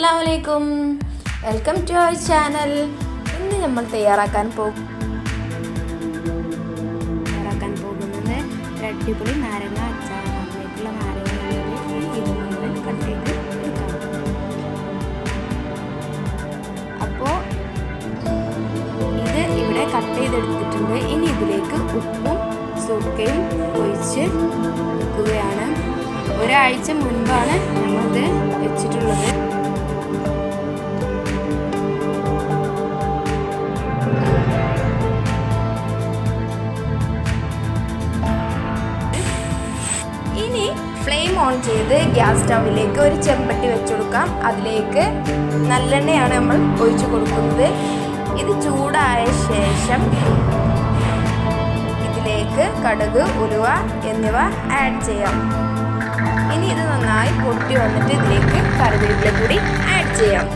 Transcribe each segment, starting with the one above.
അസ്സാം വലൈക്കും welcome to our channel ഇന്ന് നമ്മൾ തയ്യാറാക്കാൻ പോകും തയ്യാറാക്കാൻ പോകുന്നത് ഒരു അടിപൊളി നാരങ്ങ അച്ചാറാണ് അതിലേക്കുള്ള നാരങ്ങ ഇത് കട്ട് ചെയ്ത് എടുക്കാം അപ്പോൾ ഇത് ഇവിടെ കട്ട് ചെയ്തെടുത്തിട്ടുണ്ട് ഇനി ഇതിലേക്ക് ഉപ്പും സുക്കയും ഒഴിച്ച് വെക്കുകയാണ് ഒരാഴ്ച മുൻപാണ് നമ്മളിത് വെച്ചിട്ടുള്ളത് ഇനി ഫ്ലെയിം ഓൺ ചെയ്ത് ഗ്യാസ് സ്റ്റൗവിലേക്ക് ഒരു ചെമ്പട്ടി വെച്ച് കൊടുക്കാം അതിലേക്ക് നല്ലെണ്ണയാണ് നമ്മൾ ഒഴിച്ചു കൊടുക്കുന്നത് ഇത് ചൂടായ ശേഷം ഇതിലേക്ക് കടുക് ഉലുവ എന്നിവ ആഡ് ചെയ്യാം ഇനി ഇത് നന്നായി പൊട്ടി വന്നിട്ട് ഇതിലേക്ക് കറിവേപ്പില കൂടി ആഡ് ചെയ്യാം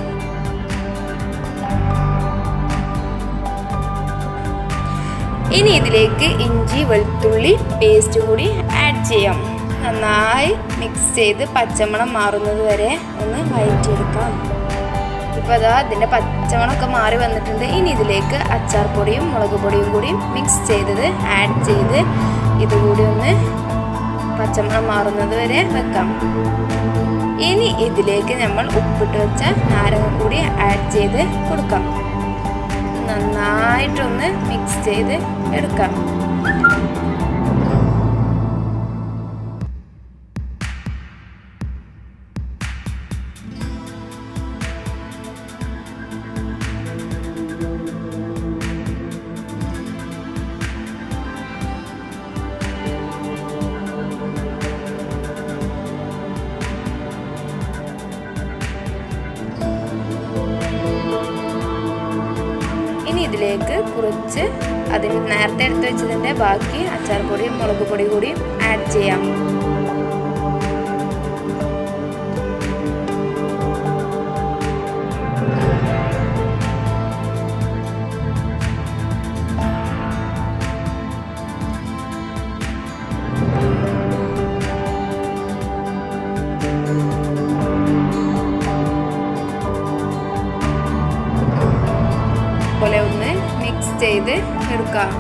ഇനി ഇതിലേക്ക് ഇഞ്ചി വെളുത്തുള്ളി പേസ്റ്റ് കൂടി ആഡ് ചെയ്യാം നന്നായി മിക്സ് ചെയ്ത് പച്ചമണം മാറുന്നത് വരെ ഒന്ന് വഴറ്റിയെടുക്കാം ഇപ്പോൾ അതാ ഇതിൻ്റെ പച്ചമണമൊക്കെ മാറി വന്നിട്ടുണ്ട് ഇനി ഇതിലേക്ക് അച്ചാർ പൊടിയും മുളക് പൊടിയും കൂടി മിക്സ് ചെയ്തത് ആഡ് ചെയ്ത് ഇതുകൂടി ഒന്ന് പച്ചമണം മാറുന്നത് വരെ വെക്കാം ഇനി ഇതിലേക്ക് നമ്മൾ ഉപ്പിട്ട് വെച്ച നാരങ്ങ കൂടി ആഡ് ചെയ്ത് കൊടുക്കാം നന്നായിട്ടൊന്ന് മിക്സ് ചെയ്ത് എടുക്കാം ഇനി ഇതിലേക്ക് കുറച്ച് അതിൽ നേരത്തെ എടുത്ത് വെച്ചതിൻ്റെ ബാക്കി അച്ചാർ പൊടിയും മുളക് പൊടി കൂടി ആഡ് ചെയ്യാം പോലെ ഒന്ന് മിക്സ് ചെയ്ത് എടുക്കാം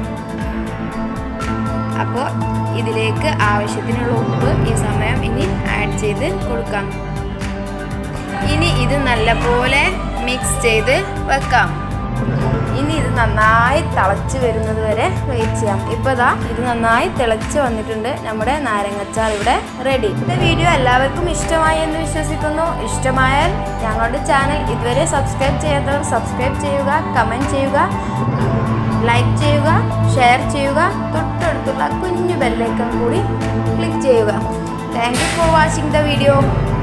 അപ്പോൾ ഇതിലേക്ക് ആവശ്യത്തിനുള്ള ഉപ്പ് ഈ സമയം ഇനി ആഡ് ചെയ്ത് കൊടുക്കാം ഇനി ഇത് നല്ലപോലെ മിക്സ് ചെയ്ത് വെക്കാം ഇനി ഇത് നന്നായി തിളച്ച് വരുന്നത് വരെ വെയിറ്റ് ചെയ്യാം ഇപ്പോൾ ഇതാ ഇത് നന്നായി തിളച്ച് വന്നിട്ടുണ്ട് നമ്മുടെ നാരങ്ങച്ചാർ ഇവിടെ റെഡി இந்த വീഡിയോ എല്ലാവർക്കും ഇഷ്ടമായി എന്ന് വിശ്വസിക്കുന്നു ഇഷ്ടമായാൽ ഞങ്ങളുടെ ചാനൽ ഇതുവരെ സബ്സ്ക്രൈബ് ചെയ്യാത്തവർ സബ്സ്ക്രൈബ് ചെയ്യുക കമൻറ്റ് ചെയ്യുക ലൈക്ക് ചെയ്യുക ഷെയർ ചെയ്യുക തൊട്ടടുത്തുള്ള കുഞ്ഞു ബെല്ലൈക്കൺ കൂടി ക്ലിക്ക് ചെയ്യുക thank you for watching the video